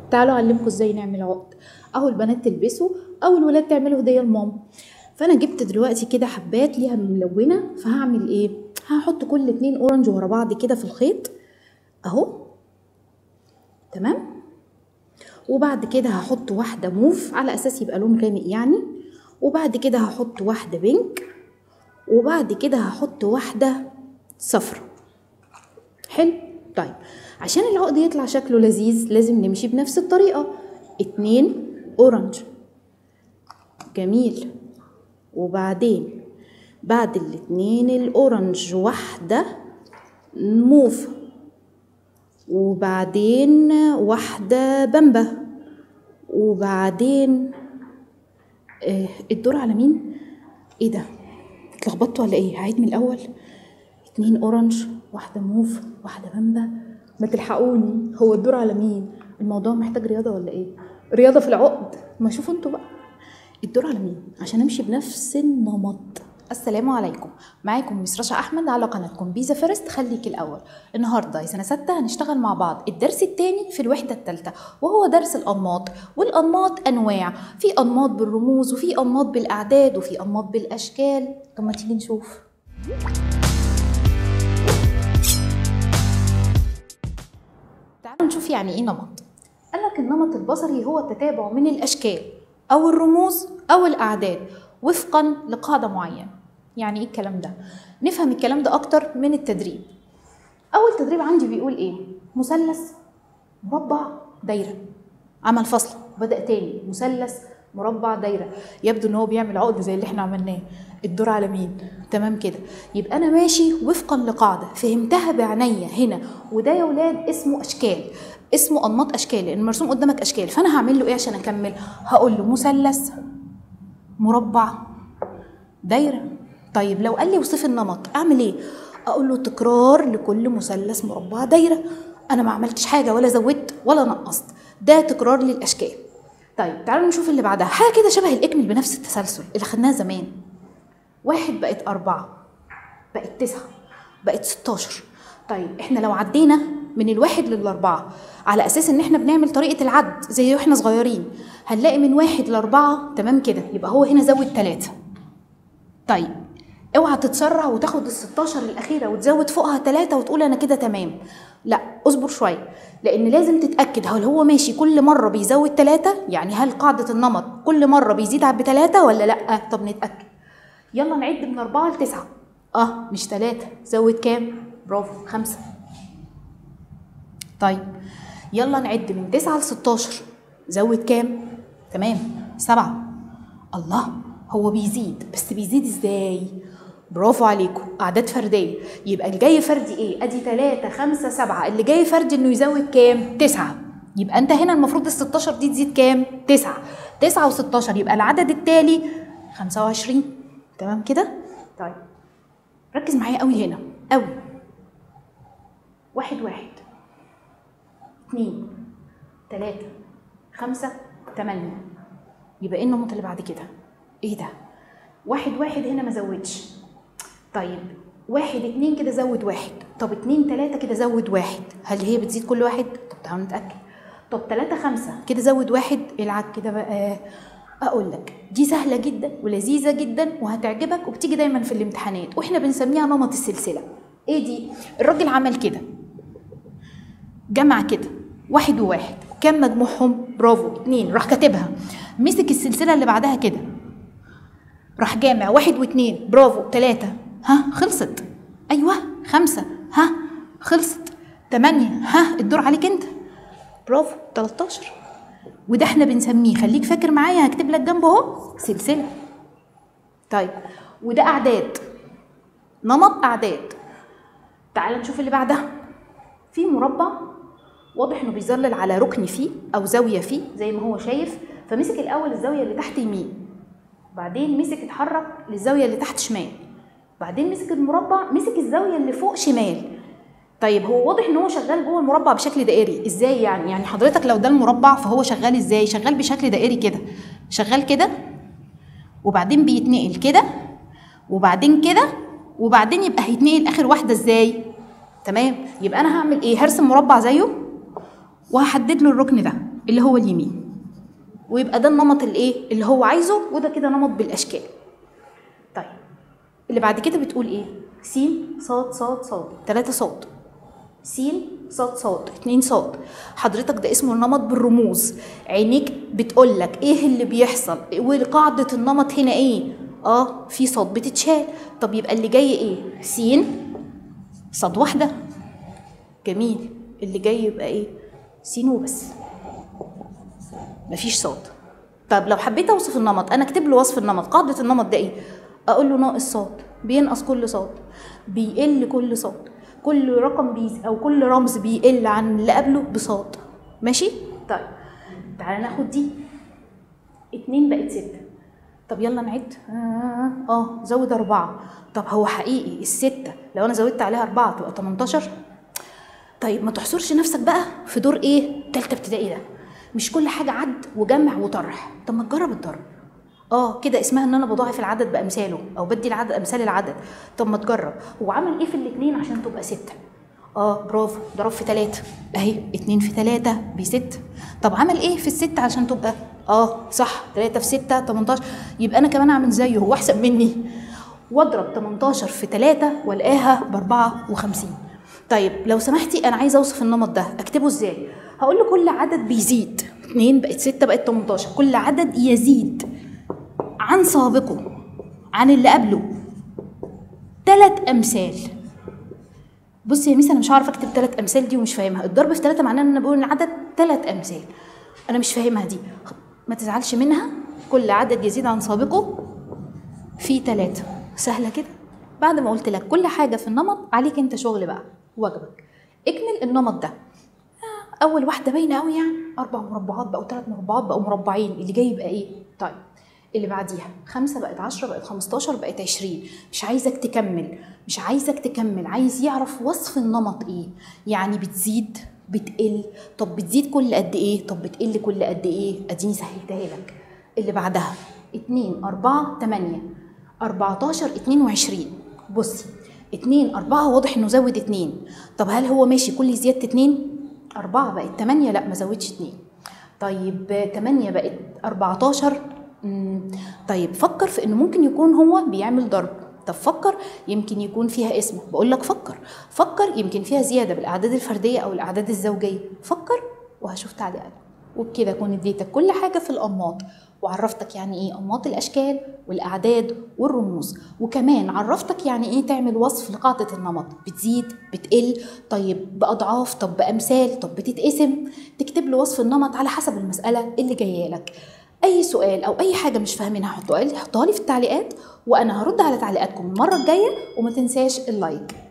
تعالوا اعلمكم ازاي نعمل عقد اهو البنات تلبسه او الولاد تعملوا هديه لماما فانا جبت دلوقتي كده حبات ليها ملونه فهعمل ايه هحط كل اتنين اورنج ورا بعض كده في الخيط اهو تمام وبعد كده هحط واحده موف على اساس يبقى لون غامق يعني وبعد كده هحط واحده بينك وبعد كده هحط واحده صفرا حلو طيب عشان العقد يطلع شكله لذيذ لازم نمشي بنفس الطريقة اتنين اورنج جميل وبعدين بعد الاتنين الاورنج واحدة موف وبعدين واحدة بامبا وبعدين آه الدور على مين ايه ده اتلخبطت ولا ايه هعيد من الاول اتنين اورنج واحدة موف واحدة بامبا ما تلحقوني هو الدور على مين الموضوع محتاج رياضة ولا ايه رياضة في العقد ما شوفوا انتوا بقى الدور على مين عشان امشي بنفس النمط السلام عليكم معاكم مس رشا احمد على قناتكم بيزا فيرست خليك الاول النهارده يا سنه سته هنشتغل مع بعض الدرس الثاني في الوحده الثالثه وهو درس الانماط والانماط انواع في انماط بالرموز وفي انماط بالاعداد وفي انماط بالاشكال طب ما تيجي نشوف تعالوا نشوف يعني ايه نمط قال لك النمط البصري هو التتابع من الاشكال او الرموز او الاعداد وفقا لقاعده معينه يعني ايه الكلام ده نفهم الكلام ده اكتر من التدريب اول تدريب عندي بيقول ايه مثلث مربع دايره عمل فصل بدا تاني مثلث مربع دايره يبدو ان هو بيعمل عقد زي اللي احنا عملناه الدور على مين تمام كده يبقى انا ماشي وفقا لقاعده فهمتها بعينيا هنا وده يا ولاد اسمه اشكال اسمه انماط اشكال لان مرسوم قدامك اشكال فانا هعمل له ايه عشان اكمل هقول له مثلث مربع دايره طيب لو قال لي وصف النمط اعمل ايه اقول له تكرار لكل مثلث مربع دايره انا ما عملتش حاجه ولا زودت ولا نقصت ده تكرار للاشكال طيب تعالوا نشوف اللي بعدها حاجه كده شبه الاكمل بنفس التسلسل اللي خدناها زمان واحد بقت أربعة بقت تسعة بقت ستاشر طيب احنا لو عدينا من الواحد للأربعة على أساس إن احنا بنعمل طريقة العد زي واحنا صغيرين هنلاقي من واحد لأربعة تمام كده يبقى هو هنا زود تلاتة طيب اوعى تتسرع وتاخد ال 16 الاخيره وتزود فوقها ثلاثه وتقول انا كده تمام لا اصبر شويه لان لازم تتاكد هل هو ماشي كل مره بيزود ثلاثه يعني هل قاعده النمط كل مره بيزيد بثلاثه ولا لا طب نتاكد يلا نعد من أربعة لتسعة اه مش ثلاثة زود كام برافو خمسة طيب يلا نعد من تسعة لستاشر زود كام تمام سبعة الله هو بيزيد بس بيزيد ازاي برافو عليكم اعداد فرديه يبقى الجاي فردي ايه ادي ثلاثة خمسة سبعة اللي جاي فردي انه يزود كام تسعة يبقى انت هنا المفروض ال 16 دي تزيد كام تسعة تسعة و16 يبقى العدد التالي 25 تمام كده طيب ركز معايا قوي هنا قوي واحد واحد اتنين تلاتة خمسة تمانية يبقى ايه النمط اللي بعد كده ايه ده واحد واحد هنا ما زودش طيب واحد اتنين كده زود واحد طب اتنين تلاتة كده زود واحد هل هي بتزيد كل واحد طب تعالوا نتأكد طب تلاتة خمسة كده زود واحد العك كده بقى اقول لك دي سهله جدا ولذيذه جدا وهتعجبك وبتيجي دايما في الامتحانات واحنا بنسميها نمط السلسله ايه دي الراجل عمل كده جمع كده واحد وواحد كم مجموعهم برافو اتنين راح كاتبها مسك السلسله اللي بعدها كده راح جامع واحد واتنين برافو تلاتة ها خلصت ايوه خمسة ها خلصت تمانية ها الدور عليك انت برافو 13 وده احنا بنسميه خليك فاكر معايا هكتب لك جنبه اهو سلسله طيب وده اعداد نمط اعداد تعال نشوف اللي بعدها في مربع واضح انه بيظلل على ركن فيه او زاويه فيه زي ما هو شايف فمسك الاول الزاويه اللي تحت يمين بعدين مسك اتحرك للزاويه اللي تحت شمال بعدين مسك المربع مسك الزاويه اللي فوق شمال طيب هو واضح ان هو شغال جوه المربع بشكل دائري ازاي يعني يعني حضرتك لو ده المربع فهو شغال ازاي شغال بشكل دائري كده شغال كده وبعدين بيتنقل كده وبعدين كده وبعدين يبقى هيتنقل اخر واحده ازاي تمام يبقى انا هعمل ايه هرسم مربع زيه وهحدد له الركن ده اللي هو اليمين ويبقى ده النمط الايه اللي هو عايزه وده كده نمط بالاشكال طيب اللي بعد كده بتقول ايه س صاد صاد صاد 3 صاد س صاد صاد 2 صاد حضرتك ده اسمه النمط بالرموز عينيك بتقول لك ايه اللي بيحصل وقاعده النمط هنا ايه اه في صاد بتتشال طب يبقى اللي جاي ايه س صاد واحده جميل اللي جاي يبقى ايه س وبس مفيش صاد طب لو حبيت اوصف النمط انا اكتب له وصف النمط قاعده النمط ده ايه اقول له ناقص صاد بينقص كل صاد بيقل كل صاد كل رقم بيز او كل رمز بيقل عن اللي قبله بصاد ماشي طيب تعالى ناخد دي اتنين بقت ستة طب يلا نعد اه, آه زود أربعة طب هو حقيقي الستة لو أنا زودت عليها أربعة تبقى 18 طيب ما تحصرش نفسك بقى في دور إيه تالتة ابتدائي ده مش كل حاجة عد وجمع وطرح طب ما تجرب الضرب اه كده اسمها ان انا بضاعف العدد بامثاله او بدي العدد امثال العدد طب ما تجرب هو عمل ايه في الاثنين عشان تبقى ستة اه برافو ضرب في ثلاثة اهي اتنين في ثلاثة بستة طب عمل ايه في الستة عشان تبقى اه صح ثلاثة في ستة 18 يبقى انا كمان اعمل زيه هو احسن مني واضرب 18 في 3 والاقيها ب 54 طيب لو سمحتي انا عايزه اوصف النمط ده اكتبه ازاي هقول له كل عدد بيزيد 2 بقت 6 بقت 18 كل عدد يزيد عن سابقه عن اللي قبله ثلاث امثال بصي يا ميس انا مش هعرف اكتب ثلاث امثال دي ومش فاهمها الضرب في ثلاثه معناه ان انا بقول العدد ثلاث امثال انا مش فاهمها دي ما تزعلش منها كل عدد يزيد عن سابقه في ثلاثه سهله كده بعد ما قلت لك كل حاجه في النمط عليك انت شغل بقى واجبك اكمل النمط ده اول واحده باينه قوي يعني اربع مربعات بقوا ثلاث مربعات بقوا مربعين اللي جاي يبقى ايه طيب اللي بعديها خمسة بقت عشرة بقت خمستاشر بقت عشرين مش عايزك تكمل مش عايزك تكمل عايز يعرف وصف النمط ايه يعني بتزيد بتقل طب بتزيد كل قد ايه طب بتقل كل قد ايه اديني سهلتها لك اللي بعدها اتنين أربعة تمانية أربعتاشر اتنين وعشرين بصي اتنين أربعة واضح إنه زود اتنين طب هل هو ماشي كل زيادة اتنين أربعة بقت تمانية لا ما زودش اتنين طيب تمانية بقت أربعتاشر مم. طيب فكر في إنه ممكن يكون هو بيعمل ضرب طب فكر يمكن يكون فيها اسمه بقول لك فكر فكر يمكن فيها زيادة بالأعداد الفردية أو الأعداد الزوجية فكر وهشوف تعليقك وبكده اكون اديتك كل حاجه في الانماط وعرفتك يعني ايه انماط الاشكال والاعداد والرموز وكمان عرفتك يعني ايه تعمل وصف لقاعده النمط بتزيد بتقل طيب باضعاف طب بامثال طب بتتقسم تكتب له وصف النمط على حسب المساله اللي جايه لك اي سؤال او اي حاجه مش فاهمينها حطوها لي حطوها لي في التعليقات وانا هرد على تعليقاتكم المره الجايه وما تنساش اللايك